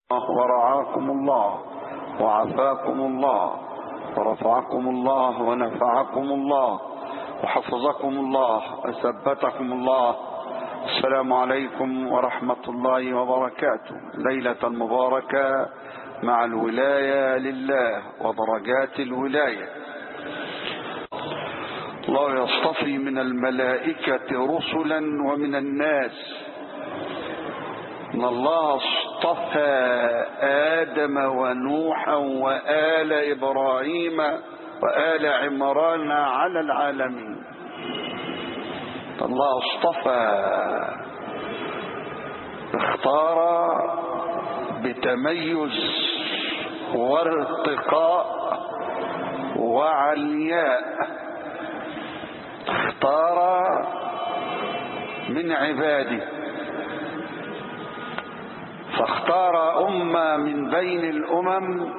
ورعاكم الله وعافاكم الله ورفعكم الله ونفعكم الله وحفظكم الله وثبتكم الله السلام عليكم ورحمة الله وبركاته ليلة مباركة مع الولاية لله ودرجات الولاية الله يصطفي من الملائكة رسلا ومن الناس ان الله اصطفى ادم ونوحا وال ابراهيم وال عمران على العالمين الله اصطفى اختار بتميز وارتقاء وعلياء اختار من عباده فاختار أمة من بين الأمم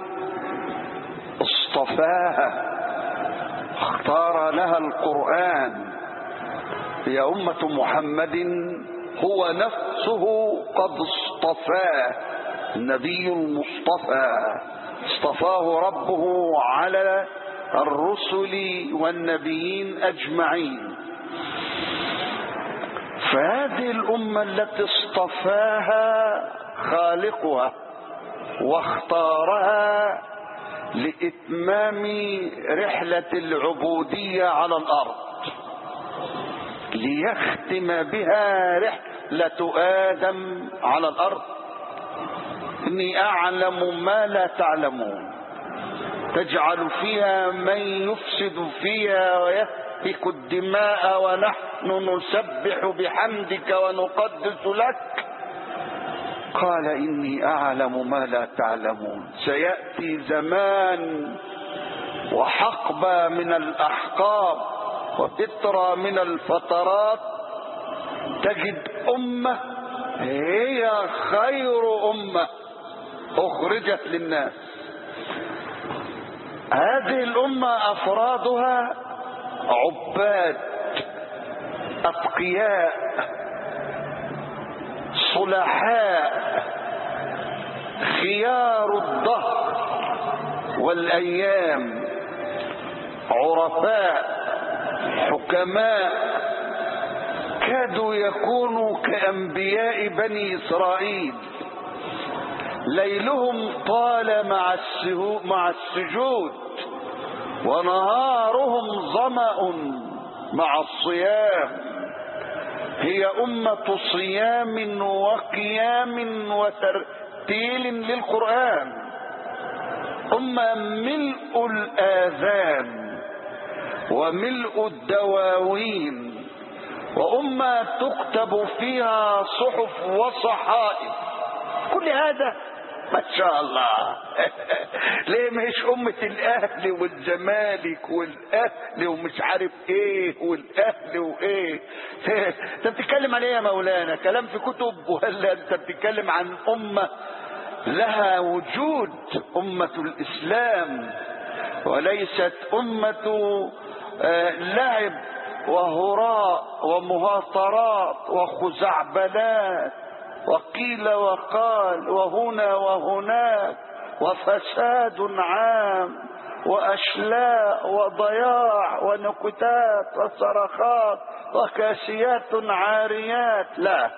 اصطفاها اختار لها القرآن هي أمة محمد هو نفسه قد اصطفاه النبي المصطفى اصطفاه ربه على الرسل والنبيين أجمعين فهذه الأمة التي اصطفاها خالقها واختارها لإتمام رحلة العبودية على الأرض ليختم بها رحلة آدم على الأرض إني أعلم ما لا تعلمون تجعل فيها من يفسد فيها ويهتك الدماء ونحن نسبح بحمدك ونقدس لك قال إني أعلم ما لا تعلمون سيأتي زمان وحقبة من الأحقاب وفترة من الفترات تجد أمة هي خير أمة أخرجت للناس هذه الأمة أفرادها عباد أتقياء صلحاء خيار الدهر والأيام عرفاء حكماء كادوا يكونوا كأنبياء بني إسرائيل ليلهم طال مع مع السجود ونهارهم ظمأ مع الصيام هي أمة صيام وقيام وترتيل للقرآن أمة ملء الآذان وملء الدواوين وأمة تكتب فيها صحف وصحائف كل هذا ما شاء الله ليه مش أمة الأهل والزمالك والأهل ومش عارف إيه والأهل وإيه أنت بتتكلم عن إيه يا مولانا كلام في كتب ولا أنت بتتكلم عن أمة لها وجود أمة الإسلام وليست أمة لعب وهراء ومهاترات وخزعبلات وقيل وقال وهنا وهناك وفساد عام وأشلاء وضياع ونكتات وصرخات وكاسيات عاريات لا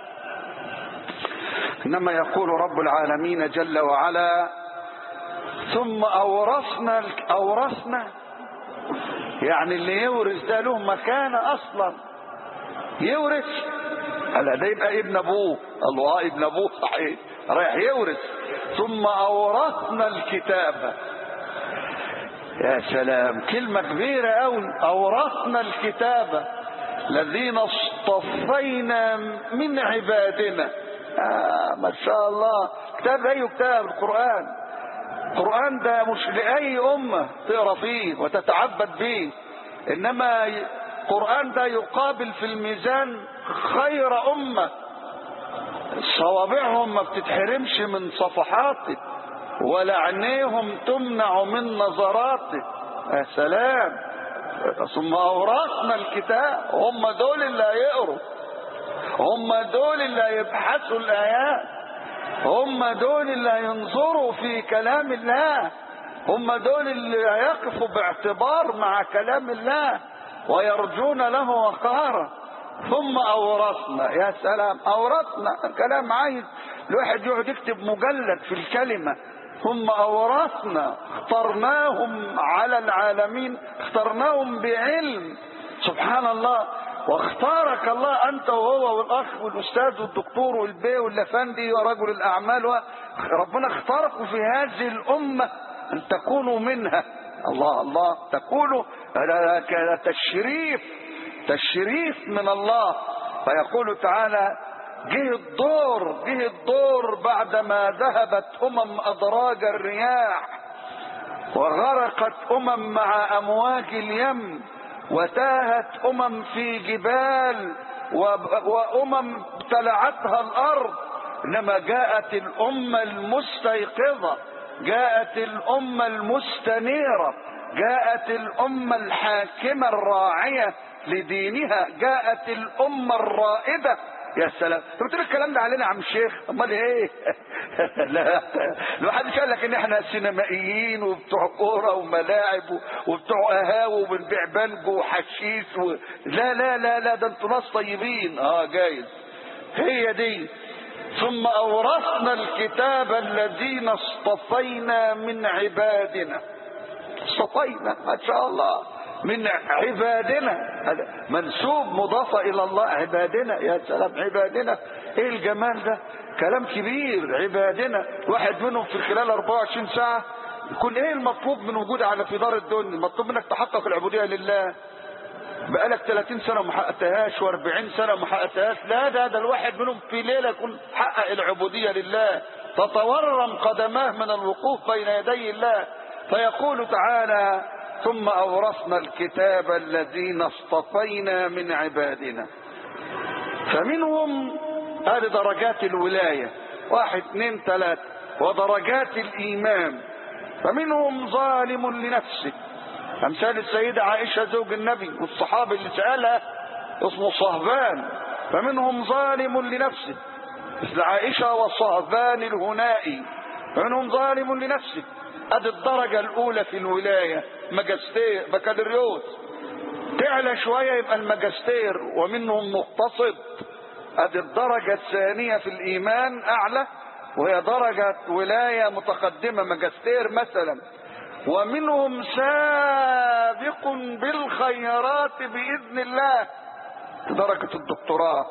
إنما يقول رب العالمين جل وعلا ثم أورثنا أورثنا يعني اللي يورث ده له مكانة أصلا يورث هلا ده يبقى ابن أبوه الله ابن أبوه صحيح رايح يورث ثم أورثنا الكتاب يا سلام كلمة كبيرة أوي أورثنا الكتاب الذين اصطفينا من عبادنا آه ما شاء الله كتاب أي كتاب القرآن القرآن ده مش لأي أمة تقرأ فيه وتتعبد به إنما القرآن ده يقابل في الميزان خير أمة صوابعهم ما بتتحرمش من صفحاته ولا عينيهم تمنع من نظراته يا سلام ثم أورثنا الكتاب هم دول اللي هيقروا هم دول اللي هيبحثوا الآيات هم دول اللي هينظروا في كلام الله هم دول اللي هيقفوا باعتبار مع كلام الله ويرجون له وقارا ثم اورثنا يا سلام اورثنا كلام عايز الواحد يقعد يكتب مجلد في الكلمه ثم اورثنا اخترناهم على العالمين اخترناهم بعلم سبحان الله واختارك الله انت وهو والاخ والاستاذ والدكتور والبي والافندي ورجل الاعمال و... ربنا اختاركم في هذه الامه ان تكونوا منها الله الله تكونوا تشريف تشريف من الله فيقول تعالى جه الدور جه الدور بعدما ذهبت امم ادراج الرياح وغرقت امم مع امواج اليم وتاهت امم في جبال وامم ابتلعتها الارض انما جاءت الامه المستيقظه جاءت الامه المستنيره جاءت الامه الحاكمه الراعيه لدينها جاءت الامه الرائده يا سلام انت بتقول الكلام ده علينا يا عم الشيخ امال ايه لا لو حد قال لك ان احنا سينمائيين وبتوع كوره وملاعب وبتوع قهاوي وبنبيع بنجو وحشيش و... لا لا لا لا ده انتوا ناس طيبين اه جايز هي دي ثم اورثنا الكتاب الذين اصطفينا من عبادنا اصطفينا ما شاء الله من عبادنا هذا منسوب مضافة إلى الله عبادنا يا سلام عبادنا إيه الجمال ده كلام كبير عبادنا واحد منهم في خلال 24 ساعة يكون إيه المطلوب من وجود على في دار الدنيا المطلوب منك تحقق العبودية لله بقالك 30 سنة ما حققتهاش و40 سنة ما حققتهاش لا ده ده الواحد منهم في ليلة يكون حقق العبودية لله تتورم قدماه من الوقوف بين يدي الله فيقول تعالى ثم أورثنا الكتاب الذين اصطفينا من عبادنا فمنهم هذه درجات الولاية واحد اثنين ثلاثة ودرجات الإيمان فمنهم ظالم لنفسه أمثال السيدة عائشة زوج النبي والصحابي اللي سألها اسمه صهبان فمنهم ظالم لنفسه مثل عائشة وصهبان الهنائي فمنهم ظالم لنفسه ادي الدرجة الاولى في الولاية ماجستير بكالوريوس تعلى شوية يبقى الماجستير ومنهم مقتصد ادي الدرجة الثانية في الايمان اعلى وهي درجة ولاية متقدمة ماجستير مثلا ومنهم سابق بالخيرات بإذن الله درجة الدكتوراه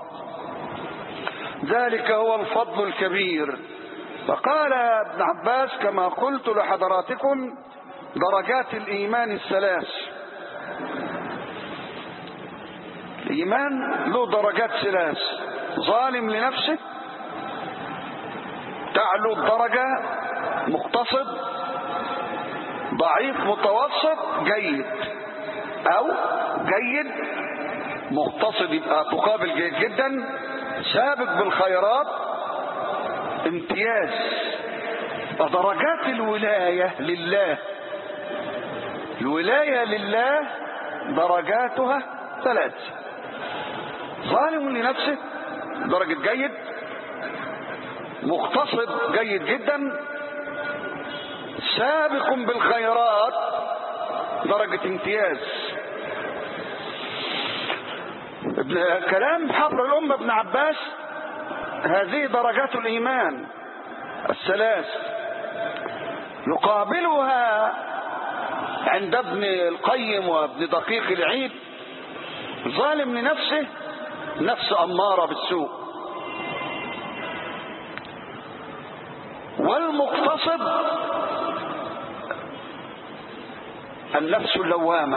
ذلك هو الفضل الكبير فقال ابن عباس كما قلت لحضراتكم درجات الإيمان الثلاث الإيمان له درجات ثلاث ظالم لنفسه تعلو الدرجة مقتصد ضعيف متوسط جيد أو جيد مقتصد يبقى تقابل جيد جدا سابق بالخيرات امتياز درجات الولاية لله الولاية لله درجاتها ثلاث ظالم لنفسه درجة جيد مقتصد جيد جدا سابق بالخيرات درجة امتياز ابن كلام حبر الأمة ابن عباس هذه درجات الإيمان الثلاث يقابلها عند ابن القيم وابن دقيق العيد ظالم لنفسه نفس أمارة بالسوء والمقتصد النفس اللوامة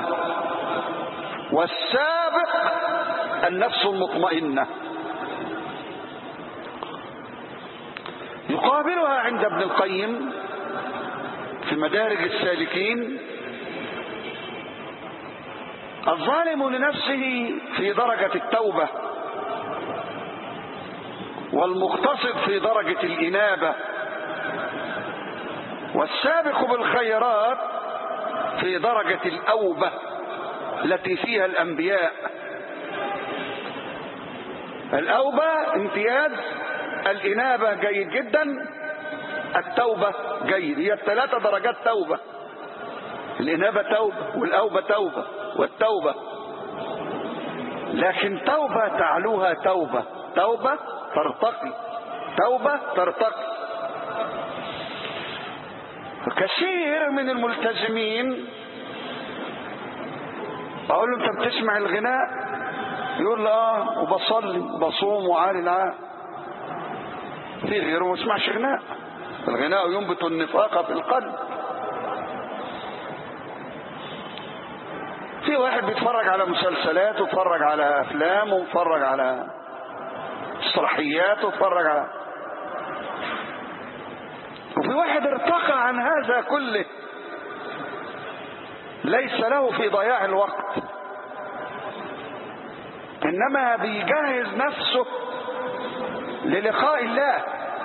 والسابق النفس المطمئنة يقابلها عند ابن القيم في مدارج السالكين الظالم لنفسه في درجة التوبة والمقتصد في درجة الإنابة والسابق بالخيرات في درجة الأوبة التي فيها الأنبياء الأوبة امتياز الإنابة جيد جدا التوبة جيد هي الثلاثة درجات توبة الإنابة توبة والأوبة توبة والتوبة لكن توبة تعلوها توبة توبة ترتقي توبة ترتقي كثير من الملتزمين اقول له انت بتسمع الغناء يقول لي اه وبصلي وبصوم وعالي العام في غيره ما يسمعش غناء الغناء ينبت النفاق في القلب في واحد بيتفرج على مسلسلات ويتفرج على افلام ويتفرج على مسرحيات ويتفرج على وفي واحد ارتقى عن هذا كله ليس له في ضياع الوقت انما بيجهز نفسه للقاء الله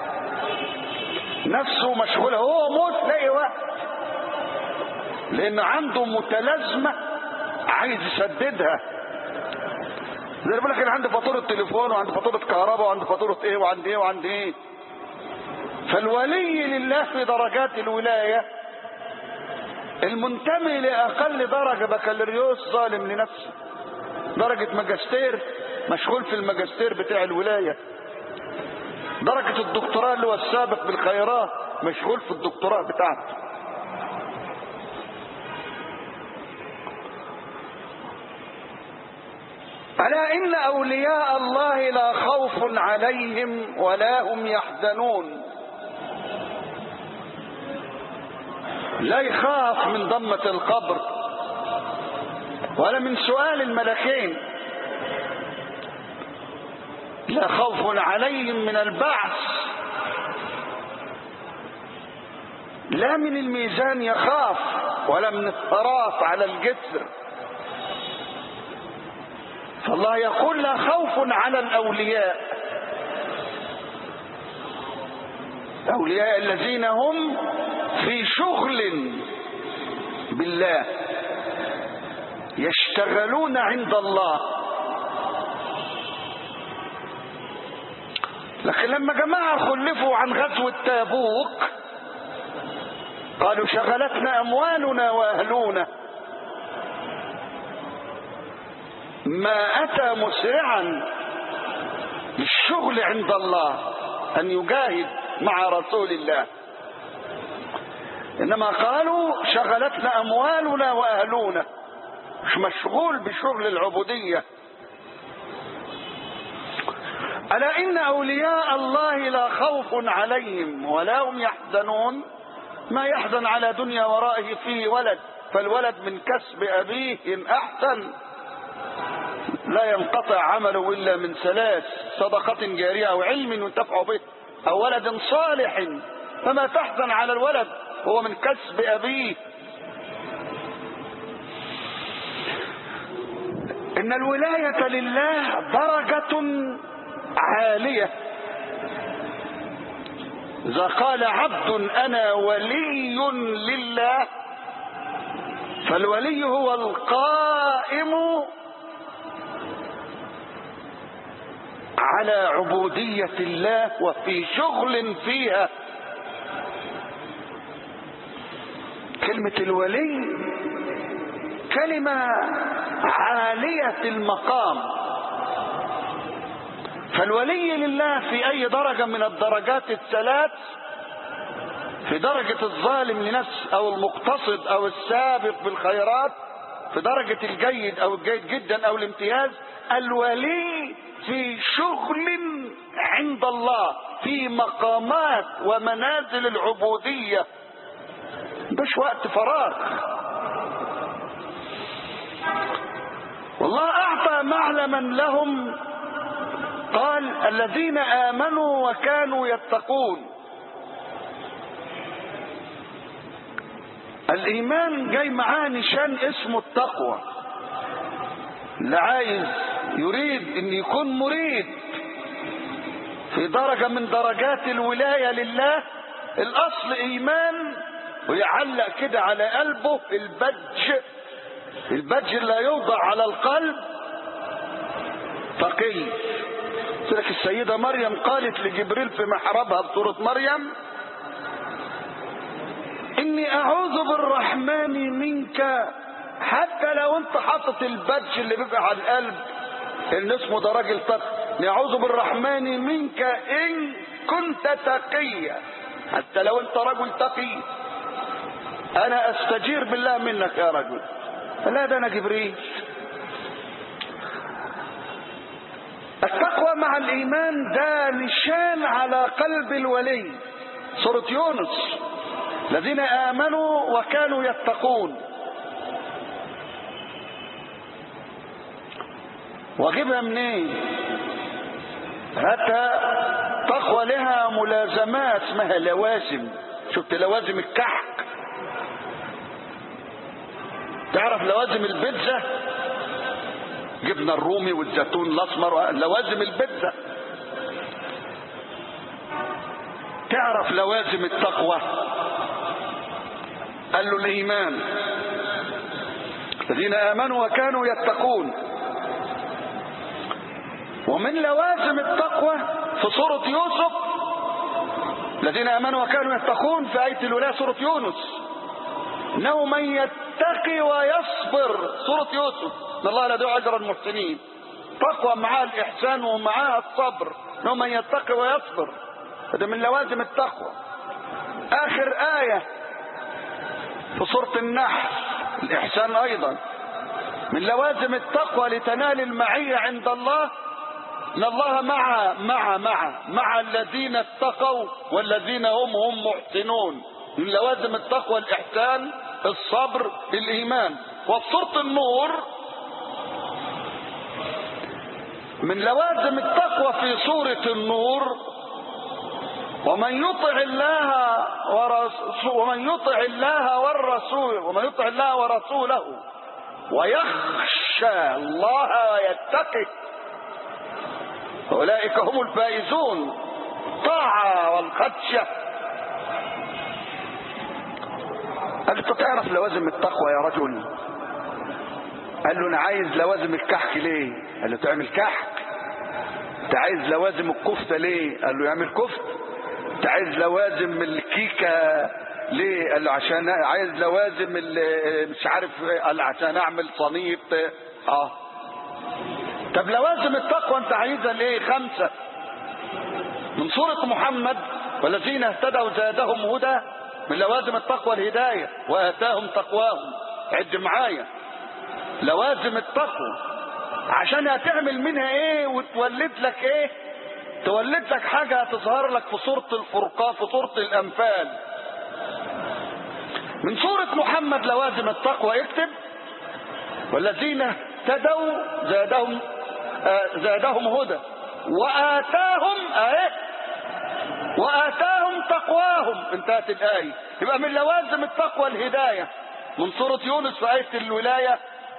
نفسه مشغوله هو موت لاقي وقت لان عنده متلازمه عايز يسددها زي بيقول لك انا عندي فاتوره تليفون وعندي فاتوره كهرباء وعندي فاتوره ايه وعندي ايه وعندي ايه فالولي لله في درجات الولايه المنتمي لاقل درجه بكالوريوس ظالم لنفسه درجه ماجستير مشغول في الماجستير بتاع الولايه درجه الدكتوراه اللي هو السابق بالخيرات مشغول في الدكتوراه بتاعته ألا إن أولياء الله لا خوف عليهم ولا هم يحزنون لا يخاف من ضمة القبر ولا من سؤال الملكين لا خوف عليهم من البعث لا من الميزان يخاف ولا من الطراف على الجسر فالله يقول لا خوف على الأولياء أولياء الذين هم في شغل بالله يشتغلون عند الله لكن لما جماعة خلفوا عن غزوة تابوك قالوا شغلتنا أموالنا وأهلنا ما أتى مسرعا للشغل عند الله أن يجاهد مع رسول الله إنما قالوا شغلتنا أموالنا وأهلنا مش مشغول بشغل العبودية ألا إن أولياء الله لا خوف عليهم ولا هم يحزنون ما يحزن على دنيا ورائه فيه ولد فالولد من كسب أبيه إن أحسن لا ينقطع عمله إلا من ثلاث صدقة جارية أو علم ينتفع به أو ولد صالح فما تحزن على الولد هو من كسب أبيه إن الولاية لله درجة عالية إذا قال عبد أنا ولي لله فالولي هو القائم على عبودية الله وفي شغل فيها كلمة الولي كلمة عالية المقام فالولي لله في أي درجة من الدرجات الثلاث في درجة الظالم لنفسه أو المقتصد أو السابق بالخيرات في درجة الجيد أو الجيد جدا أو الامتياز الولي في شغل عند الله في مقامات ومنازل العبودية مش وقت فراغ والله أعطى معلما لهم قال الذين آمنوا وكانوا يتقون الإيمان جاي معاه نشان اسمه التقوى اللي عايز يريد ان يكون مريد في درجة من درجات الولاية لله الاصل ايمان ويعلق كده على قلبه البج البج اللي يوضع على القلب تقي قلت لك السيدة مريم قالت لجبريل في محرابها بسورة مريم إني أعوذ بالرحمن منك حتى لو أنت حاطط البدش اللي بيبقى على القلب اللي اسمه ده راجل تقي أعوذ بالرحمن منك إن كنت تقيا حتى لو أنت رجل تقي أنا أستجير بالله منك يا رجل لا ده أنا جبريل التقوى مع الإيمان ده نشان على قلب الولي سورة يونس الذين آمنوا وكانوا يتقون واجيبها منين حتى تقوى لها ملازمات اسمها لوازم شفت لوازم الكحك تعرف لوازم البيتزا جبنة الرومي والزيتون الاسمر لوازم البيتزا تعرف لوازم التقوى قال له الايمان الذين امنوا وكانوا يتقون ومن لوازم التقوى في سورة يوسف الذين امنوا وكانوا يتقون في آية الولاية سورة يونس انه من يتقي ويصبر سورة يوسف ان الله لا يضيع اجر المحسنين تقوى معاه الاحسان ومعاه الصبر انه من يتقي ويصبر هذا من لوازم التقوى اخر آية في سورة النحل الإحسان أيضا من لوازم التقوى لتنال المعية عند الله ان الله مع مع مع مع الذين اتقوا والذين هم هم محسنون من لوازم التقوى الإحسان الصبر الإيمان وسورة النور من لوازم التقوى في سورة النور ومن يطع الله ورسوله ومن يطع الله والرسول ومن يطع الله ورسوله ويخشى الله ويتقي اولئك هم الفائزون طاعة والخدشة انت تعرف لوازم التقوى يا رجل قال له انا عايز لوازم الكحك ليه قال له تعمل كحك انت عايز لوازم الكفتة ليه قال له يعمل كفته انت عايز لوازم الكيكة ليه قال له عشان عايز لوازم مش عارف قال عشان اعمل صينية اه طب لوازم التقوى انت عايزها ليه خمسة من سورة محمد والذين اهتدوا زادهم هدى من لوازم التقوى الهداية واتاهم تقواهم عد معايا لوازم التقوى عشان هتعمل منها ايه وتولد لك ايه تولد لك حاجة هتظهر لك في سورة الفرقان في سورة الأنفال من سورة محمد لوازم التقوى اكتب والذين اهتدوا زادهم آه زادهم هدى وآتاهم اهي وآتاهم تقواهم انتهت الآية يبقى من لوازم التقوى الهداية من سورة يونس في آية الولاية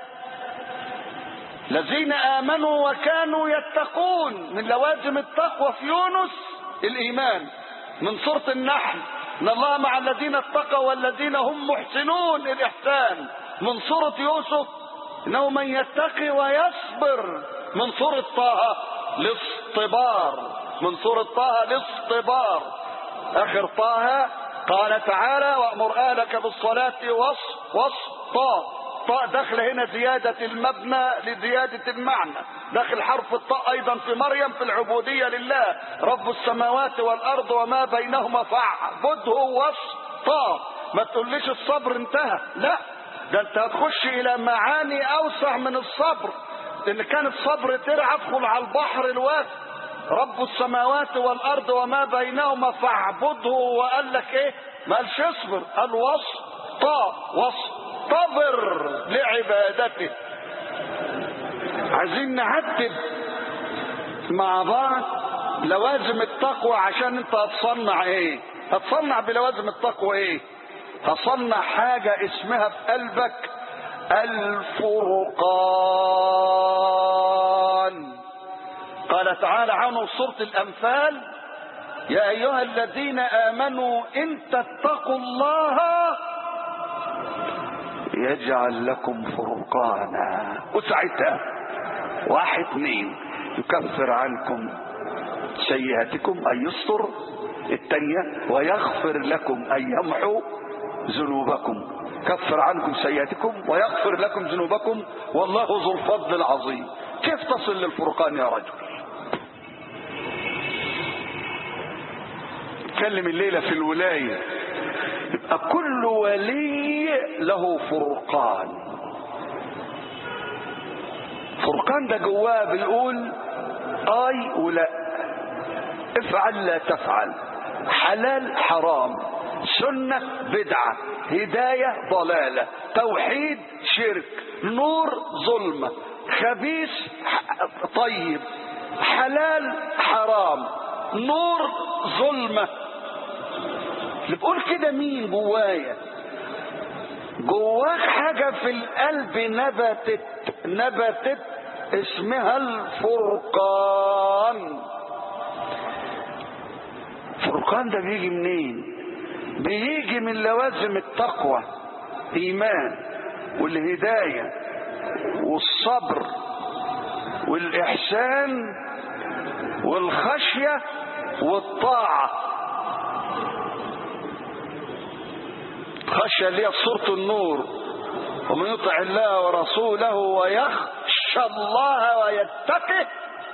الذين آمنوا وكانوا يتقون من لوازم التقوى في يونس الإيمان من سورة النحل إن الله مع الذين اتقوا والذين هم محسنون الإحسان من سورة يوسف إنه من يتقي ويصبر من سورة طه الاصطبار من سورة طه الاصطبار آخر طه قال تعالى وأمر أهلك بالصلاة وص وص طه طاء داخل هنا زيادة المبنى لزيادة المعنى داخل حرف الطاء أيضا في مريم في العبودية لله رب السماوات والأرض وما بينهما فاعبده وسطا ما تقوليش الصبر انتهى لا ده انت هتخش إلى معاني أوسع من الصبر إن كان الصبر ترعى ادخل على البحر الواسع رب السماوات والأرض وما بينهما فاعبده وقال لك إيه ما قالش اصبر قال وسطا وسط صبر لعبادته عايزين نعدد مع بعض لوازم التقوى عشان انت هتصنع ايه هتصنع بلوازم التقوى ايه هتصنع حاجة اسمها في قلبك الفرقان قال تعالى عنه سورة الأنفال يا أيها الذين آمنوا إن تتقوا الله يجعل لكم فرقانا وساعتها واحد اثنين يكفر عنكم سيئاتكم أي يستر التانية ويغفر لكم أي يمحو ذنوبكم كفر عنكم سيئاتكم ويغفر لكم ذنوبكم والله ذو الفضل العظيم كيف تصل للفرقان يا رجل تكلم الليلة في الولاية يبقى كل ولي له فرقان فرقان ده جواه بيقول اي ولا افعل لا تفعل حلال حرام سنة بدعة هداية ضلالة توحيد شرك نور ظلمة خبيث طيب حلال حرام نور ظلمة اللي بقول كده مين جوايا جواك حاجة في القلب نبتت نبتت اسمها الفرقان الفرقان ده بيجي منين بيجي من لوازم التقوى ايمان والهداية والصبر والاحسان والخشية والطاعة خشية اللي هي صورة النور ومن يطع الله ورسوله ويخشى الله ويتقه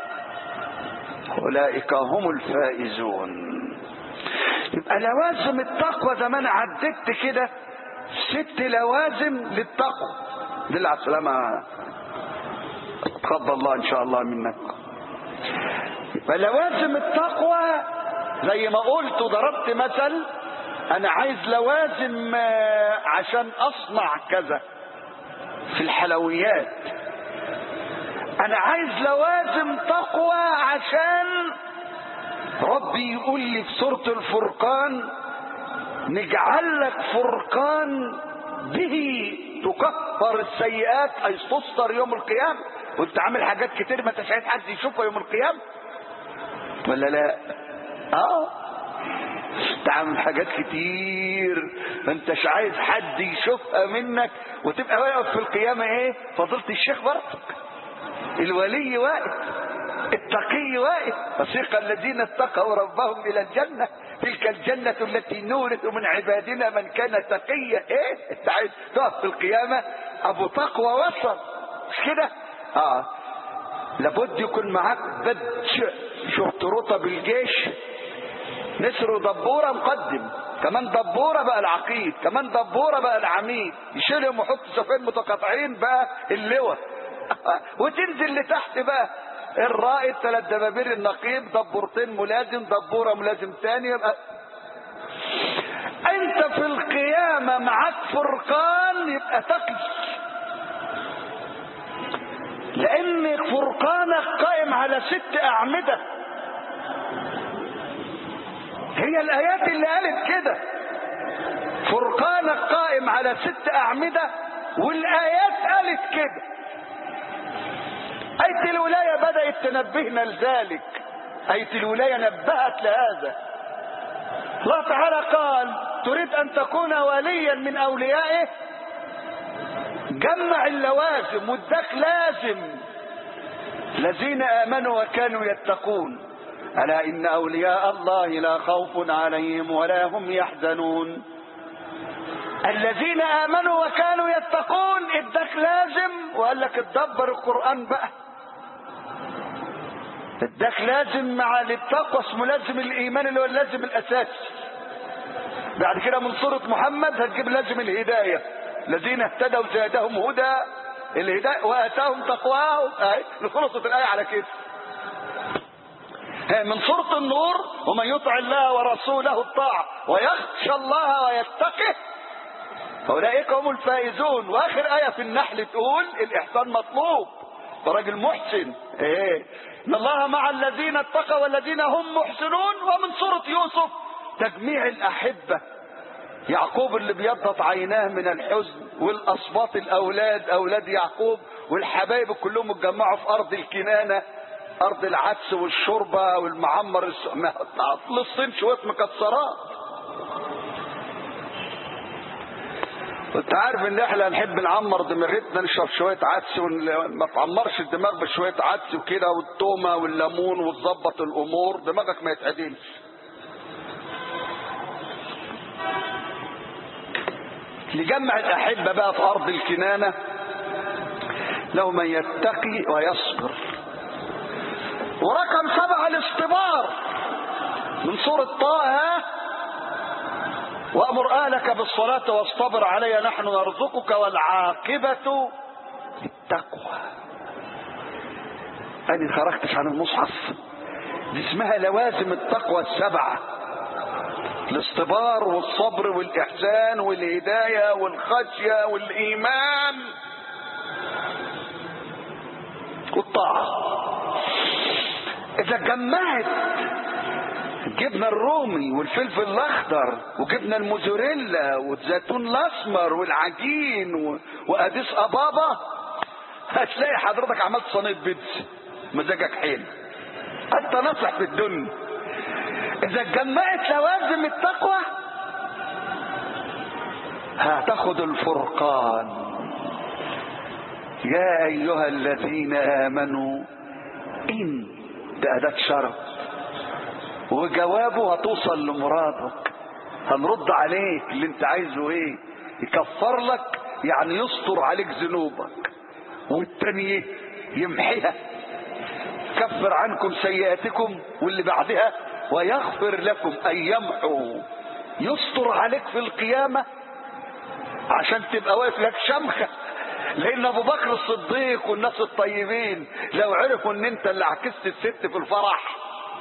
أولئك هم الفائزون يبقى لوازم التقوى زي ما انا عددت كده ست لوازم للتقوى دل على السلامة تفضل الله ان شاء الله منك يبقى لوازم التقوى زي ما قلت وضربت مثل انا عايز لوازم عشان اصنع كذا في الحلويات انا عايز لوازم تقوى عشان ربي يقول لي في سورة الفرقان نجعل لك فرقان به تكفر السيئات اي تستر يوم القيامة وانت عامل حاجات كتير ما تسعيد حد يشوفها يوم القيامة ولا لا اه تعمل حاجات كتير ما انتش عايز حد يشوفها منك وتبقى واقف في القيامة ايه فضيلة الشيخ برضك الولي واقف التقي واقف وسيق الذين اتقوا ربهم الى الجنة تلك الجنة التي نورث من عبادنا من كان تقيا ايه انت عايز تقف في القيامة ابو تقوى وصل مش كده اه لابد يكون معاك بدش شفت رطب الجيش نسر دبورة مقدم كمان دبورة بقى العقيد كمان دبورة بقى العميد يشيلهم ويحط سفين متقاطعين بقى اللواء وتنزل لتحت بقى الرائد ثلاث دبابير النقيب دبورتين ملازم دبورة ملازم تاني يبقى انت في القيامة معاك فرقان يبقى تقي لان فرقانك قائم على ست اعمده هي الايات اللي قالت كده فرقانك قائم على ست اعمده والايات قالت كده ايه الولايه بدات تنبهنا لذلك ايه الولايه نبهت لهذا الله تعالى قال تريد ان تكون وليا من اوليائه جمع اللوازم واداك لازم الذين امنوا وكانوا يتقون ألا إن أولياء الله لا خوف عليهم ولا هم يحزنون الذين آمنوا وكانوا يتقون ادك لازم وقال لك اتدبر القرآن بقى ادك لازم مع للتقوى اسمه لازم الإيمان اللي هو اللازم الأساسي بعد كده من سورة محمد هتجيب لازم الهداية الذين اهتدوا زادهم هدى الهداية وآتاهم تقواهم خلصت الآية على كده من سورة النور ومن يطع الله ورسوله الطاعة ويخشى الله ويتقه فأولئك هم الفائزون وآخر آية في النحل تقول الإحسان مطلوب راجل محسن إيه إن الله مع الذين اتقوا والذين هم محسنون ومن سورة يوسف تجميع الأحبة يعقوب اللي بيضت عيناه من الحزن والأصباط الأولاد أولاد يعقوب والحبايب كلهم اتجمعوا في أرض الكنانة ارض العدس والشوربه والمعمر الس... الصين شويه مكسرات انت عارف ان احنا نحب نعمر دماغتنا نشرب شويه عدس وما تعمرش الدماغ بشويه عدس وكده والتومه والليمون وتظبط الامور دماغك ما يتعدلش لجمع الاحبه بقى في ارض الكنانه له من يتقي ويصبر ورقم سبعه الاصطبار من سوره طه وامر اهلك بالصلاه واصطبر علي نحن نرزقك والعاقبه للتقوى انا خرجتش عن المصحف دي اسمها لوازم التقوى السبعه الاصطبار والصبر والاحسان والهدايه والخشيه والايمان والطاعه اذا جمعت الجبنة الرومي والفلفل الأخضر وجبنة الموزاريلا والزيتون الأسمر والعجين و... وأديس أبابا هتلاقي حضرتك عملت صينية بيتزا مزاجك حلو أنت نصح في الدنيا إذا اتجمعت لوازم التقوى هتاخد الفرقان يا أيها الذين آمنوا إن ده أداة شرف وجوابه هتوصل لمرادك هنرد عليك اللي انت عايزه ايه يكفر لك يعني يستر عليك ذنوبك والتانية يمحيها كفر عنكم سيئاتكم واللي بعدها ويغفر لكم أن يمحو يستر عليك في القيامة عشان تبقى واقف لك شمخة لأن أبو بكر الصديق والناس الطيبين لو عرفوا إن أنت اللي عكست الست في الفرح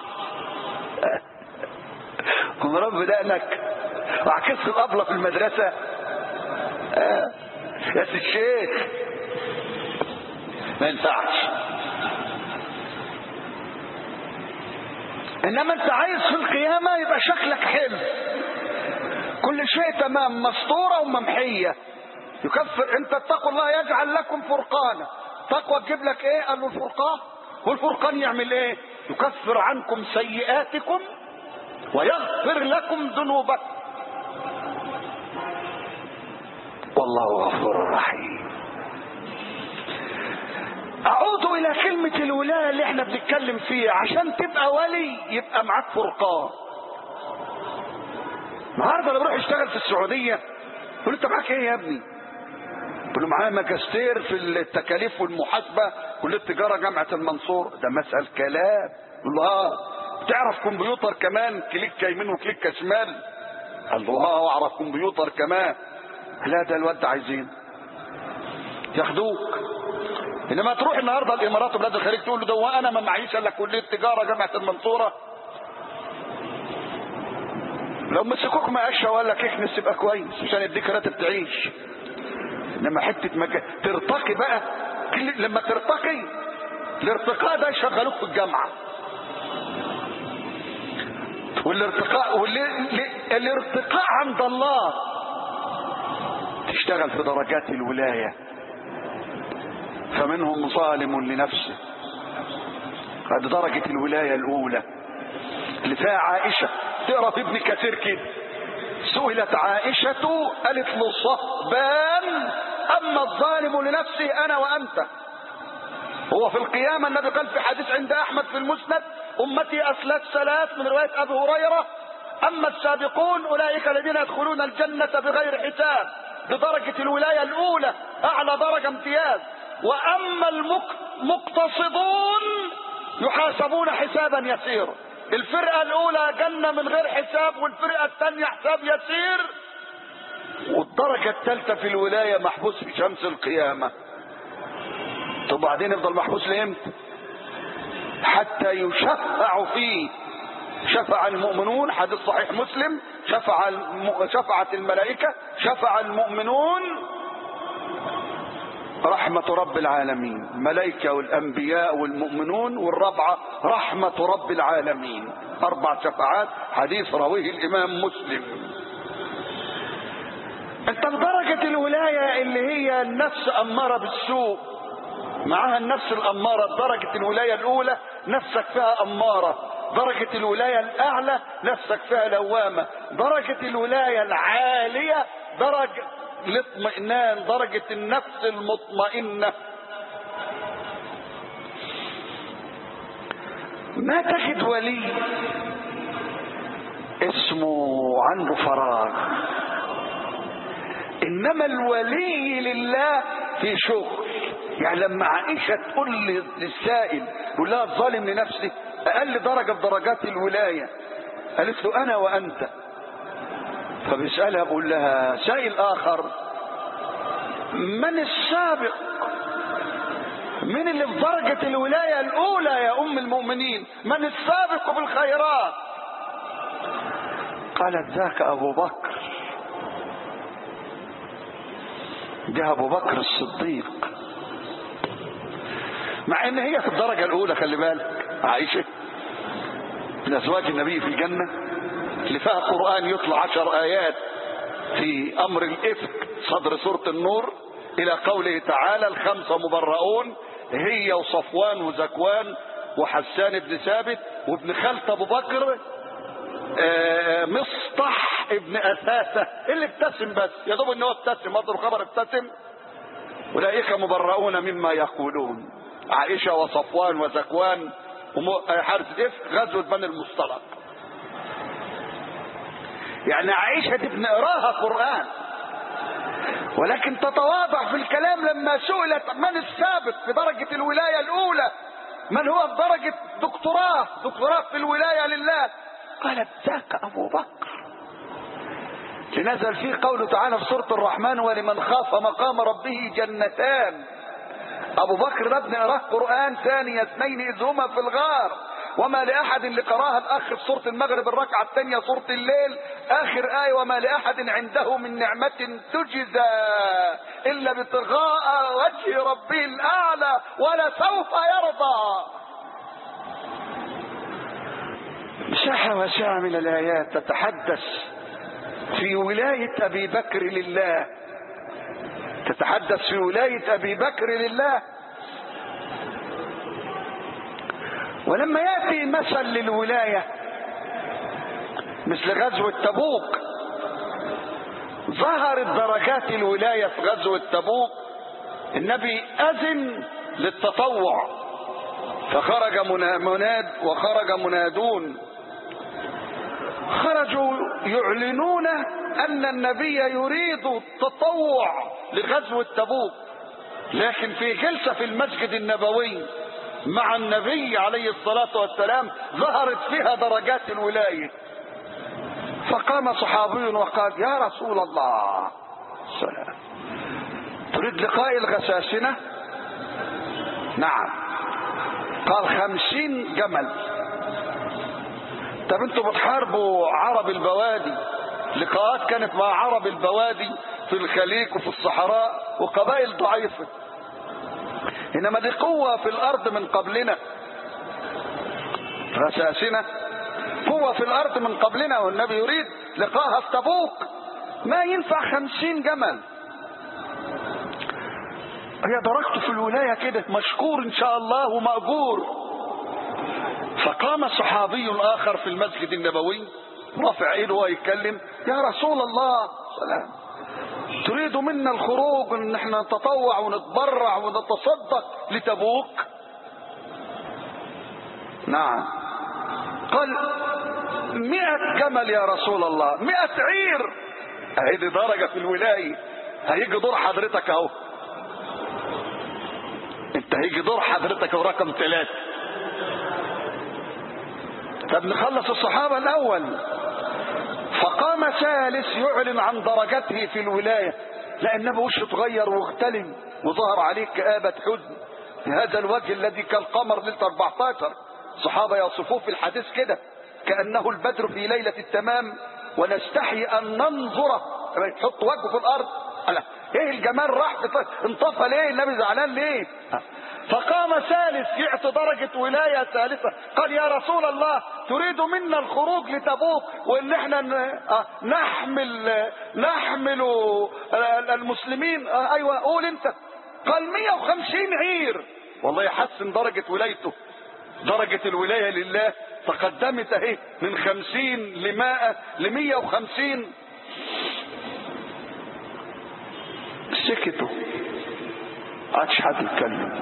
كن رب دقنك وعكست الأبلة في المدرسة آه. يا سي الشيخ ما ينفعش انما انت عايز في القيامة يبقى شكلك حلو كل شيء تمام مسطورة وممحية يكفر انت اتقوا الله يجعل لكم فرقانا تقوى تجيب لك ايه قال له الفرقان والفرقان يعمل ايه يكفر عنكم سيئاتكم ويغفر لكم ذنوبكم والله غفور رحيم اعود الى كلمة الولاية اللي احنا بنتكلم فيها عشان تبقى ولي يبقى معاك فرقان النهارده اللي بروح يشتغل في السعودية يقول انت معاك ايه يا ابني يقول له معايا ماجستير في التكاليف والمحاسبة كلية تجارة جامعة المنصور ده مسأل كلام يقول له اه تعرف كمبيوتر كمان كليك يمين وكليك شمال قال له اه اعرف كمبيوتر كمان لا ده الواد عايزين ياخدوك انما تروح النهارده الامارات وبلاد الخليج تقول له ده وانا ما معيش الا كليه تجاره جامعه المنصوره لو مسكوك مقشه وقال لك اكنس يبقى كويس عشان يديك راتب تعيش انما حته مكان ترتقي بقى لما ترتقي الارتقاء ده يشغلوك في الجامعه والارتقاء والارتقاء عند الله تشتغل في درجات الولايه فمنهم ظالم لنفسه هذه درجة الولاية الأولى اللي فيها عائشة تقرا في ابن كثير كده سئلت عائشة قالت له صهبان أما الظالم لنفسه أنا وأنت هو في القيامة النبي قال في حديث عند أحمد في المسند أمتي أسلت ثلاث من رواية أبي هريرة أما السابقون أولئك الذين يدخلون الجنة بغير حساب بدرجة الولاية الأولى أعلى درجة امتياز واما المقتصدون يحاسبون حسابا يسيرا الفرقة الاولى جنة من غير حساب والفرقة الثانية حساب يسير والدرجة الثالثة في الولاية محبوس في شمس القيامة طب بعدين يفضل محبوس لامتى حتى يشفع فيه شفع المؤمنون حديث صحيح مسلم شفع الم... شفعت الملائكة شفع المؤمنون رحمة رب العالمين الملائكة والأنبياء والمؤمنون والرابعة رحمة رب العالمين أربع شفاعات حديث رويه الإمام مسلم أنت بدرجة الولاية اللي هي النفس أمارة بالسوء معها النفس الأمارة درجة الولاية الأولى نفسك فيها أمارة درجة الولاية الأعلى نفسك فيها لوامة درجة الولاية العالية درجة الاطمئنان درجة النفس المطمئنة ما تجد ولي اسمه عنده فراغ انما الولي لله في شغل يعني لما عائشة تقول للسائل يقول لها الظالم لنفسه اقل درجة في درجات الولاية قالت له انا وانت فبيسألها بقول لها سائل اخر من السابق من اللي في درجة الولاية الاولى يا ام المؤمنين من السابق في الخيرات قالت ذاك ابو بكر ده ابو بكر الصديق مع ان هي في الدرجة الاولى خلي بالك عائشة من ازواج النبي في الجنة اللي فيها قرآن يطلع عشر ايات في امر الافك صدر سورة النور الى قوله تعالى الخمسة مبرؤون هي وصفوان وزكوان وحسان بن ثابت وابن خالة ابو بكر آه مصطح ابن اثاثة اللي ابتسم بس يا دوب ان هو ابتسم مصدر خبر ابتسم اولئك مبرؤون مما يقولون عائشة وصفوان وزكوان وحارس الإفك غزوة بني المصطلق يعني عائشة دي بنقراها قرآن ولكن تتواضع في الكلام لما سئلت من السابق في درجة الولاية الأولى من هو في درجة دكتوراه دكتوراه في الولاية لله قالت ذاك أبو بكر لنزل فيه قوله تعالى في سورة الرحمن ولمن خاف مقام ربه جنتان ابو بكر ده بنقراه قران ثاني اثنين اذ هما في الغار وما لاحد اللي قراها الاخ في سوره المغرب الركعه الثانيه سوره الليل اخر ايه وما لاحد عنده من نعمه تجزى الا ابتغاء وجه ربه الاعلى ولسوف يرضى مساحه واسعه من الايات تتحدث في ولايه ابي بكر لله تتحدث في ولاية أبي بكر لله ولما يأتي مثل للولاية مثل غزوة تبوك ظهرت درجات الولاية في غزوة تبوك النبي أذن للتطوع فخرج مناد وخرج منادون خرجوا يعلنون أن النبي يريد التطوع لغزوة تبوك لكن في جلسة في المسجد النبوي مع النبي عليه الصلاة والسلام ظهرت فيها درجات الولاية فقام صحابي وقال يا رسول الله سلام تريد لقاء الغساسنة نعم قال خمسين جمل طب انتوا بتحاربوا عرب البوادي لقاءات كانت مع عرب البوادي في الخليج وفي الصحراء وقبائل ضعيفة إنما دي قوة في الأرض من قبلنا رساسنا قوة في الأرض من قبلنا والنبي يريد لقاها في تبوك ما ينفع خمسين جمل هي درجته في الولاية كده مشكور إن شاء الله ومأجور فقام صحابي آخر في المسجد النبوي رافع ايده وهو يتكلم يا رسول الله سلام تريد منا الخروج ان احنا نتطوع ونتبرع ونتصدق لتبوك نعم قال مئة جمل يا رسول الله مئة عير اهي دي درجة في الولاية هيجي دور حضرتك اهو انت هيجي دور حضرتك اهو رقم ثلاثة طب نخلص الصحابة الاول فقام ثالث يعلن عن درجته في الولاية لأنه وشه اتغير واغتلم وظهر عليه كآبة حزن هذا الوجه الذي كالقمر ليلة 14 صحابة يصفوه في الحديث كده كأنه البدر في ليلة التمام ونستحي أن ننظره يحط وجهه في الأرض ألا ايه الجمال راح انطفى ليه النبي زعلان ليه فقام ثالث يعطي درجة ولاية ثالثة قال يا رسول الله تريد منا الخروج لتبوك وان احنا نحمل نحمل المسلمين ايوه قول انت قال 150 عير والله يحسن درجة ولايته درجة الولاية لله تقدمت اهي من خمسين لمائة لمية وخمسين عادش حد يتكلم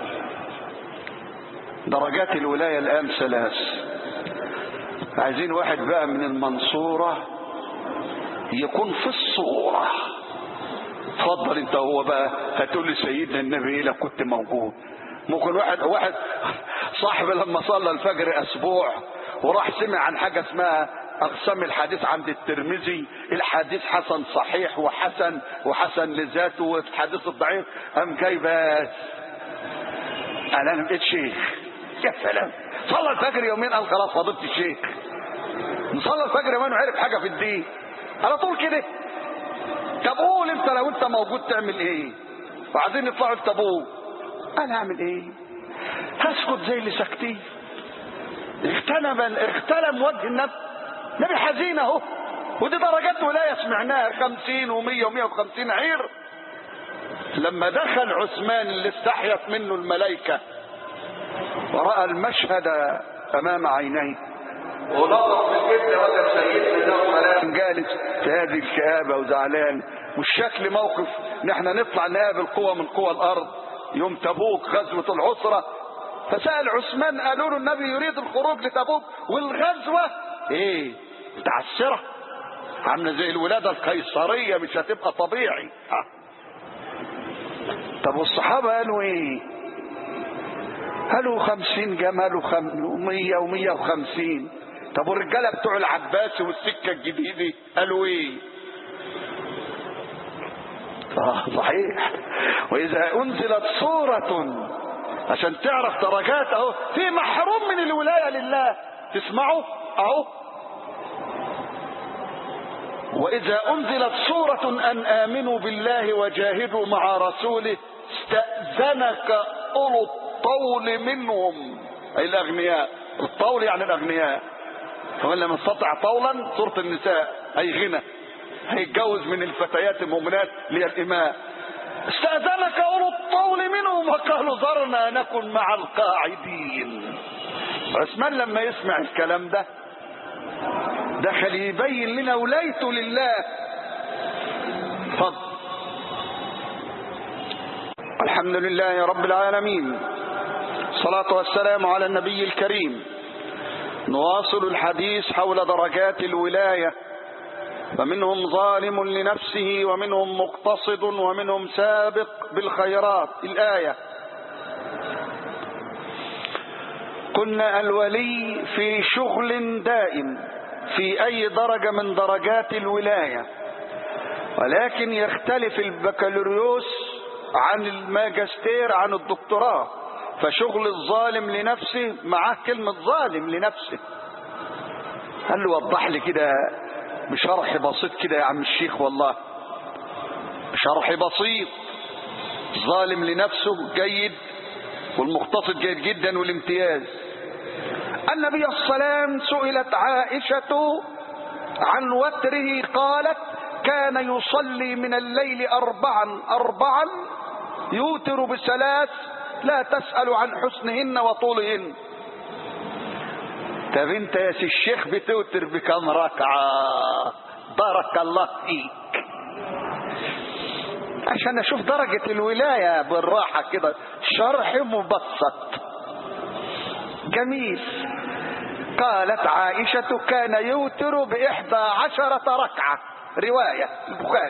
درجات الولاية الآن ثلاث عايزين واحد بقى من المنصورة يكون في الصورة اتفضل انت هو بقى هتقول لي سيدنا النبي لو كنت موجود ممكن واحد واحد صاحبي لما صلى الفجر اسبوع وراح سمع عن حاجه اسمها اقسام الحديث عند الترمذي الحديث حسن صحيح وحسن وحسن لذاته والحديث الضعيف قام جاي بس قال انا بقيت شيخ يا سلام صلى الفجر يومين قال خلاص فضلت الشيخ صلى الفجر يومين وعرف حاجه في الدين على طول كده طب قول انت لو انت موجود تعمل ايه وعايزين يطلعوا التابوت انا اعمل ايه هسكت زي اللي ساكتين اغتنم اغتنم وجه النبي نبي حزين اهو ودي درجات ولايه سمعناها خمسين ومية ومية وخمسين عير لما دخل عثمان اللي استحيت منه الملائكة ورأى المشهد أمام عينيه ونظر في الجد وجد سيدنا ده جالس في هذه الكآبة وزعلان والشكل موقف ان احنا نطلع نقابل قوة من قوى الأرض يوم تبوك غزوة العسرة فسأل عثمان قالوا له النبي يريد الخروج لتبوك والغزوة ايه متعسرة عاملة زي الولادة القيصرية مش هتبقى طبيعي ها. طب والصحابة قالوا ايه قالوا خمسين جمال ومية ومية وخمسين طب والرجالة بتوع العباس والسكة الجديدة قالوا ايه آه صحيح واذا انزلت صورة عشان تعرف درجات اهو في محروم من الولاية لله تسمعوا اهو واذا انزلت صورة ان امنوا بالله وجاهدوا مع رسوله استأذنك اولو الطول منهم اي الاغنياء الطول يعني الاغنياء فمن لم يستطع طولا صورة النساء اي غنى هيتجوز من الفتيات المؤمنات للإماء استأذنك أولو الطول منهم وقالوا ذرنا نكن مع القاعدين عثمان لما يسمع الكلام ده دخل يبين لنا ولايته لله فضل الحمد لله رب العالمين الصلاة والسلام على النبي الكريم نواصل الحديث حول درجات الولايه فمنهم ظالم لنفسه ومنهم مقتصد ومنهم سابق بالخيرات الآية قلنا الولي في شغل دائم في أي درجة من درجات الولاية ولكن يختلف البكالوريوس عن الماجستير عن الدكتوراه فشغل الظالم لنفسه معاه كلمة ظالم لنفسه قال له وضح لي كده بشرح بسيط كده يا عم الشيخ والله شرح بسيط ظالم لنفسه جيد والمقتصد جيد جدا والامتياز النبي السلام سئلت عائشة عن وتره قالت كان يصلي من الليل أربعا أربعا يوتر بثلاث لا تسأل عن حسنهن وطولهن طب انت يا سي الشيخ بتوتر بكم ركعة بارك الله فيك عشان اشوف درجة الولاية بالراحة كده شرح مبسط جميل قالت عائشة كان يوتر بإحدى عشرة ركعة رواية البخاري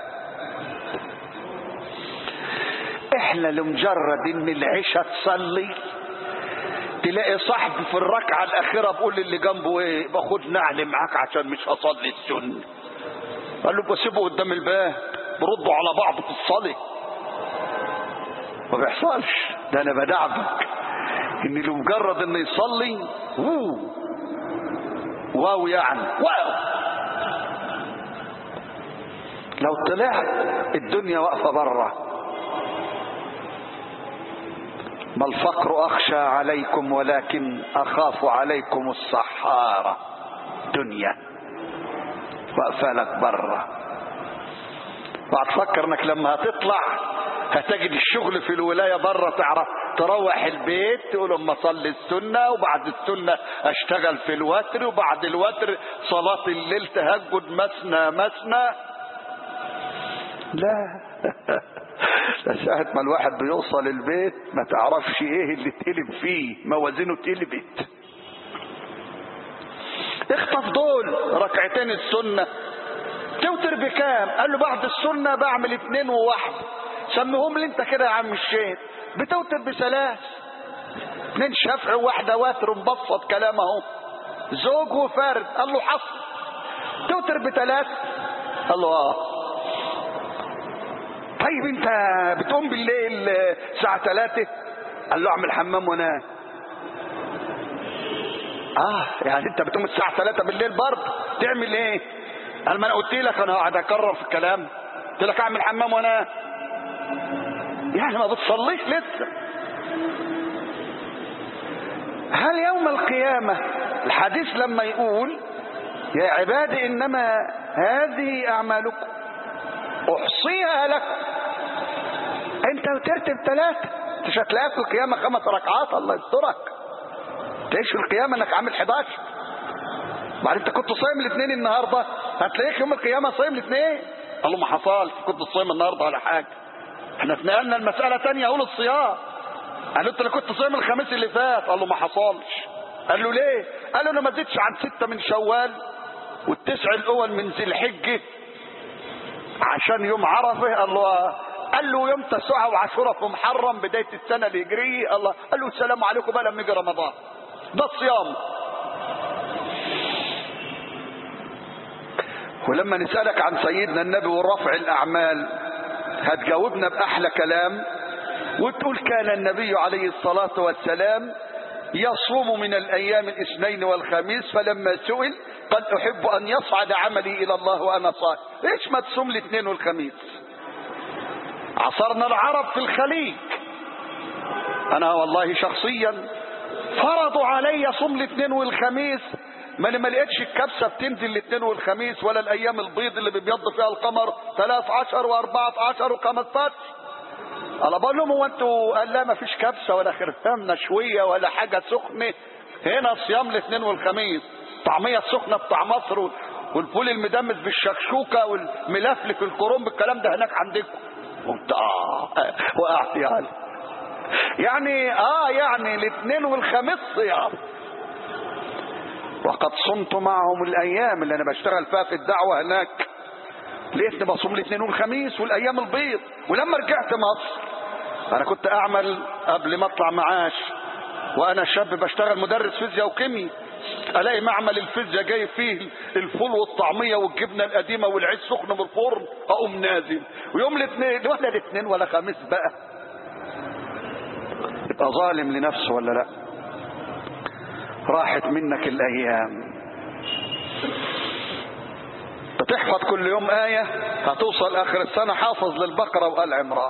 احنا لمجرد ان العشاء تصلي تلاقي صاحبي في الركعة الأخيرة بقول للي جنبه إيه باخد نعل معاك عشان مش هصلي السنة قال له بسيبه قدام الباب بردوا على بعض في الصلاة ما بيحصلش ده أنا بدعبك إن لمجرد إنه يصلي وو واو يعني واو لو طلعت الدنيا واقفة بره ما الفقر أخشى عليكم ولكن أخاف عليكم الصحارة دنيا واقفة لك برا وهتفكر انك لما هتطلع هتجد الشغل في الولاية برا تعرف تروح البيت تقول اما اصلي السنة وبعد السنة اشتغل في الوتر وبعد الوتر صلاة الليل تهجد مثنى مثنى لا ساعة ما الواحد بيوصل البيت ما تعرفش ايه اللي اتقلب فيه موازينه اتقلبت اخطف دول ركعتين السنة توتر بكام قال له بعد السنة بعمل اتنين وواحد سميهم لي انت كده يا عم الشيخ بتوتر بثلاث اتنين شفع وواحدة واتر مبسط كلام اهو زوج وفرد قال له حصل توتر بثلاث قال له اه طيب انت بتقوم بالليل الساعة ثلاثة قال له اعمل حمام وانام اه يعني انت بتقوم الساعة ثلاثة بالليل برضه تعمل ايه قال ما انا قلت لك انا قاعد اكرر في الكلام قلت لك اعمل حمام وانام يعني ما بتصليش لسه هل يوم القيامة الحديث لما يقول يا عبادي انما هذه اعمالكم احصيها لكم انت ترتب ثلاثة مش هتلاقيها في القيامة خمس ركعات الله يسترك تعيش في القيامة انك عامل 11 بعد انت كنت صايم الاثنين النهاردة هتلاقيك يوم القيامة صايم الاثنين قال له ما حصلش كنت صايم النهاردة ولا حاجة احنا اتنقلنا المسألة تانية اقول الصيام قال له انت اللي كنت صايم الخميس اللي فات قال له ما حصلش قال له ليه قال له انا ما زدتش عن ستة من شوال والتسع الاول من ذي الحجة عشان يوم عرفه قال له قال له يوم تسعة وعاشوراء في محرم بداية السنة الهجرية الله قال له السلام عليكم بقى لما يجي رمضان ده الصيام ولما نسألك عن سيدنا النبي ورفع الأعمال هتجاوبنا بأحلى كلام وتقول كان النبي عليه الصلاة والسلام يصوم من الأيام الاثنين والخميس فلما سئل قال أحب أن يصعد عملي إلى الله وأنا صائم ليش ما تصوم الاثنين والخميس عصرنا العرب في الخليج أنا والله شخصيا فرضوا علي صوم الاثنين والخميس ما انا ما لقيتش الكبسه بتنزل الاثنين والخميس ولا الايام البيض اللي بيبيض فيها القمر 13 و14 و15 انا بقول لهم هو انتوا قال لا ما فيش كبسه ولا خرفان نشويه ولا حاجه سخنه هنا صيام الاثنين والخميس طعميه سخنه بتاع مصر والفول المدمس بالشكشوكه والملفلف الكرنب الكلام ده هناك عندكم قلت اه وقعت يعني يعني اه يعني الاثنين والخميس صيام وقد صمت معهم الايام اللي انا بشتغل فيها في الدعوه هناك لقيتني بصوم الاثنين والخميس والايام البيض ولما رجعت مصر انا كنت اعمل قبل ما اطلع معاش وانا شاب بشتغل مدرس فيزياء وكيمياء الاقي معمل الفيزياء جاي فيه الفول والطعميه والجبنه القديمه والعيش سخن من الفرن اقوم نازل ويوم الاثنين ولا الاثنين ولا خميس بقى يبقى ظالم لنفسه ولا لا راحت منك الايام بتحفظ كل يوم آية هتوصل آخر السنة حافظ للبقرة وآل عمران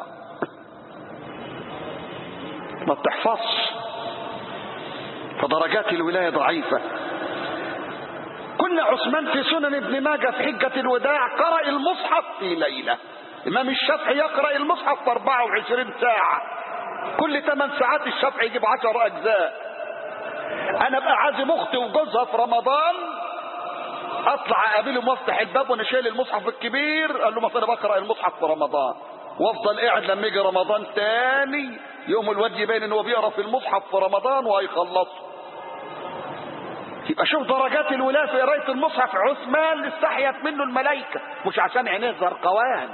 ما بتحفظش فدرجات الولاية ضعيفة كنا عثمان في سنن ابن ماجه في حجة الوداع قرأ المصحف في ليلة إمام الشافعي يقرأ المصحف في 24 ساعة كل 8 ساعات الشافعي يجيب 10 أجزاء أنا بقى عازم أختي وجوزها في رمضان اطلع اقابلهم وافتح الباب وانا شايل المصحف الكبير قال له ما انا بقرا المصحف في رمضان وافضل قاعد لما يجي رمضان تاني يوم الواد يبين ان هو بيقرا في المصحف في رمضان وهيخلصه يبقى شوف درجات الولايه في قرايه المصحف عثمان استحيت منه الملائكه مش عشان عينيه زرقوان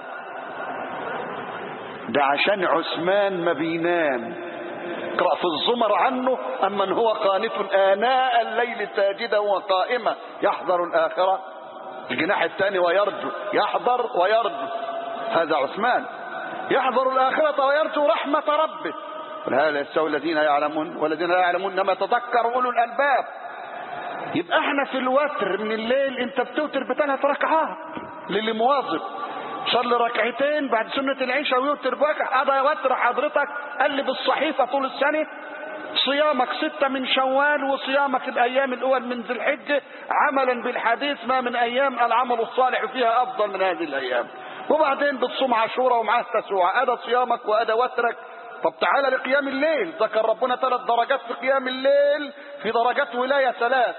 ده عشان عثمان ما بينام اقرأ في الزمر عنه أمن هو قانت آناء الليل ساجدا وقائما يحذر الآخرة الجناح الثاني ويرجو يحذر ويرجو هذا عثمان يحذر الآخرة ويرجو رحمة ربه ولهذا يستوي الذين يعلمون والذين لا يعلمون انما تذكر اولو الالباب يبقى احنا في الوتر من الليل انت بتوتر بثلاث ركعات للي مواظب صلي ركعتين بعد سنة العشاء ويوتر بواقع هذا يوتر حضرتك قلب الصحيفة طول السنة صيامك ستة من شوال وصيامك الأيام الأول من ذي الحجة عملا بالحديث ما من أيام العمل الصالح فيها أفضل من هذه الأيام وبعدين بتصوم عاشوراء ومعاه تسوع أدا صيامك وأدا وترك طب تعالى لقيام الليل ذكر ربنا ثلاث درجات في قيام الليل في درجات ولاية ثلاث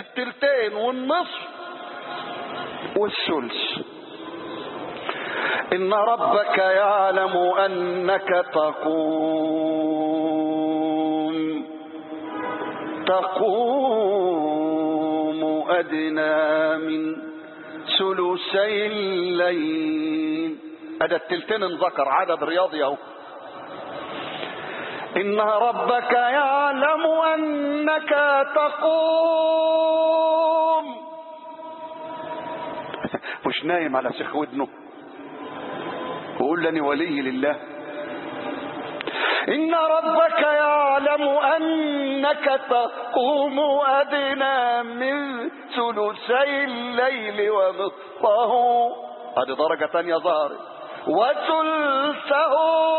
التلتين والنصف والثلث إن ربك يعلم أنك تقوم تقوم أدنى من ثلثي الليل هذا التلتين انذكر عدد رياضي اهو إن ربك يعلم أنك تقوم مش نايم على سيخ ودنه وقول لني ولي لله إن ربك يعلم أنك تقوم أدنى من ثلثي الليل ونصفه هذه درجة تانية ظهرت وثلثه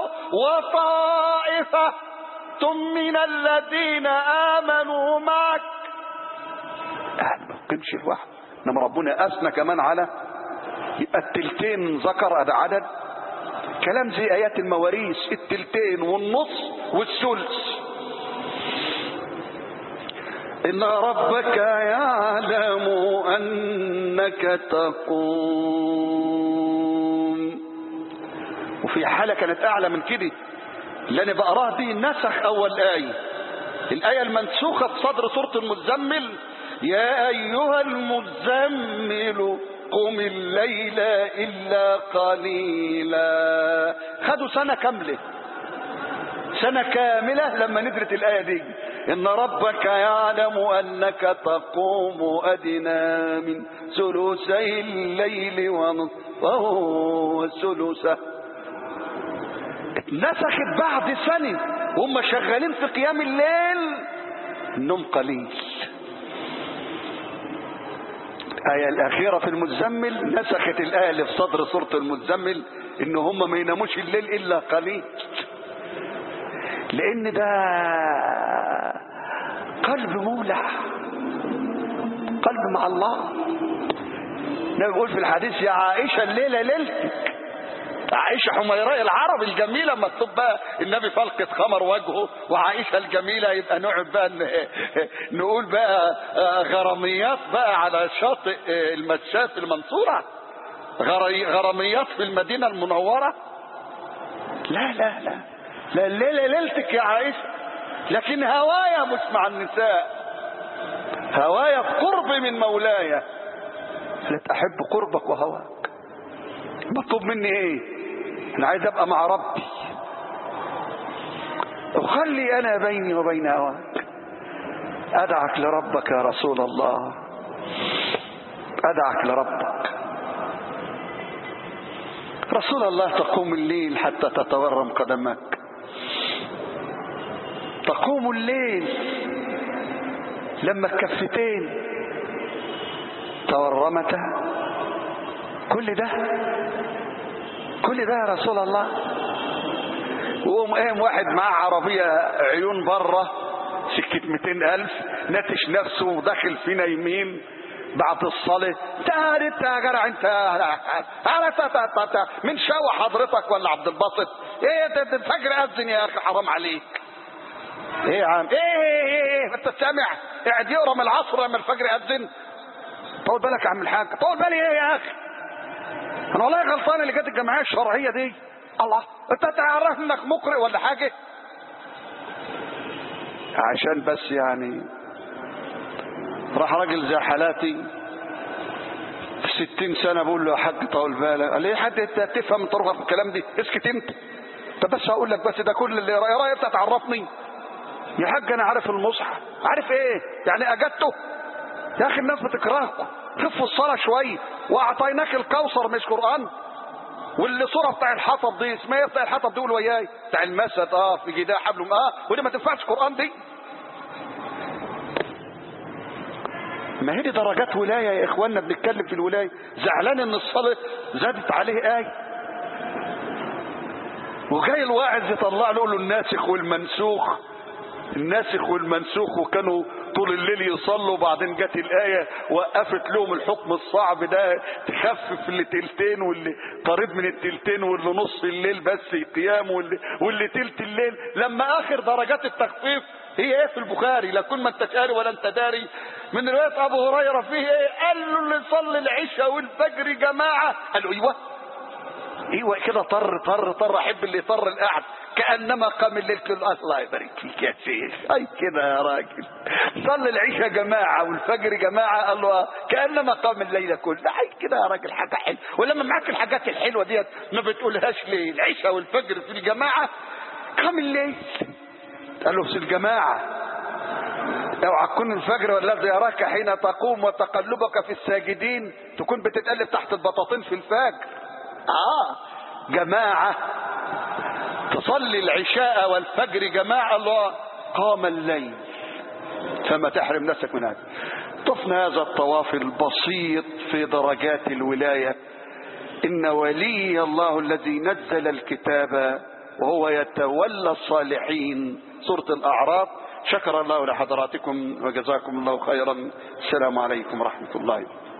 وطائفة من الذين آمنوا معك يعني ما تقيمش الواحد انما ربنا اثنى كمان على يبقى التلتين ذكر هذا عدد كلام زي ايات المواريث التلتين والنص والثلث ان ربك يعلم انك تقوم وفي حالة كانت اعلى من كده اللي انا بقراها دي نسخ اول ايه الايه المنسوخه في صدر سوره المزمل يا ايها المزمل قم الليل الا قليلا خدوا سنه كامله سنه كامله لما ندرت الايه دي ان ربك يعلم انك تقوم ادنى من ثلثي الليل ونصفه وثلثه اتنسخت بعد سنه وهم شغالين في قيام الليل النوم قليل الآية الأخيرة في المزمل نسخت الآية اللي في صدر سورة المزمل إن هم ما يناموش الليل إلا قليل لأن ده قلب مولع قلب مع الله النبي بيقول في الحديث يا عائشة الليلة ليلتك عائشة حميراء العرب الجميلة مكتوب بقى النبي فلقة خمر وجهه وعائشة الجميلة يبقى نقعد بقى نقول بقى غراميات بقى على شاطئ المسات المنصورة غراميات في المدينة المنورة لا لا لا لا الليلة ليلتك يا عائشة لكن هوايا مش مع النساء هوايا قرب من مولاي لا أحب قربك وهواك مطلوب مني ايه انا عايز ابقى مع ربي اخلي انا بيني وبين هواك ادعك لربك يا رسول الله ادعك لربك رسول الله تقوم الليل حتى تتورم قدمك تقوم الليل لما الكفتين تورمتا كل ده كل ده يا رسول الله وقوم قام واحد معاه عربية عيون بره سكة 200 ألف نتش نفسه وداخل فينا يمين بعد الصلاة تعال انت يا جدع انت من شاوى حضرتك ولا عبد الباسط ايه ده الفجر اذن يا اخي حرام عليك ايه يا عم ايه ايه ايه, ايه انت سامع قاعد يقرا من العصر لما الفجر اذن طول بالك يا عم الحاج طول بالي ايه يا اخي انا والله غلطان اللي جت الجمعيه الشرعيه دي الله انت تعرف انك مقرئ ولا حاجه عشان بس يعني راح راجل زي حالاتي في ستين سنة بقول له يا حاج طول بالك قال لي يا حاج انت تفهم طرفة في الكلام دي اسكت انت طب بس هقول لك بس ده كل اللي رايه رايه انت تعرفني يا حاج انا عارف المصحف عارف ايه يعني اجدته يا اخي الناس بتكرهكم خفوا الصلاة شوية واعطيناك الكوثر مش قرآن واللي صورة بتاع الحطب دي اسمها ايه بتاع الحطب دي قول وياي بتاع المسد اه في جداه حبل اه ودي ما تنفعش قرآن دي ما هي دي درجات ولاية يا اخواننا بنتكلم في الولاية زعلان ان الصلاة زادت عليه آية وجاي الواعظ يطلع له الناسخ والمنسوخ الناسخ والمنسوخ وكانوا طول الليل يصلوا وبعدين جت الآية وقفت لهم الحكم الصعب ده تخفف اللي تلتين واللي قريب من التلتين واللي نص الليل بس قيام واللي, واللي تلت الليل لما آخر درجات التخفيف هي ايه في البخاري لا كن ما انت شاري ولا انت داري من رواية ابو هريرة فيه ايه قال له اللي صلي العشاء والفجر جماعة قال له ايوه ايوه كده طر طر طر احب اللي طر القعد كانما قام الليل كله الله يبارك فيك يا شيخ اي كده يا راجل صلي العشاء جماعه والفجر جماعه قال له كانما قام الليل كله اي كده يا راجل حاجه حلوه ولما معاك الحاجات الحلوه ديت ما بتقولهاش ليه العشاء والفجر في الجماعه قام الليل قال له في الجماعه اوعى تكون الفجر والذي يراك حين تقوم وتقلبك في الساجدين تكون بتتقلب تحت البطاطين في الفجر اه جماعة تصلي العشاء والفجر جماعة الله قام الليل فما تحرم نفسك من هذا طفنا هذا الطواف البسيط في درجات الولاية إن ولي الله الذي نزل الكتاب وهو يتولى الصالحين سورة الأعراف شكر الله لحضراتكم وجزاكم الله خيرا السلام عليكم ورحمة الله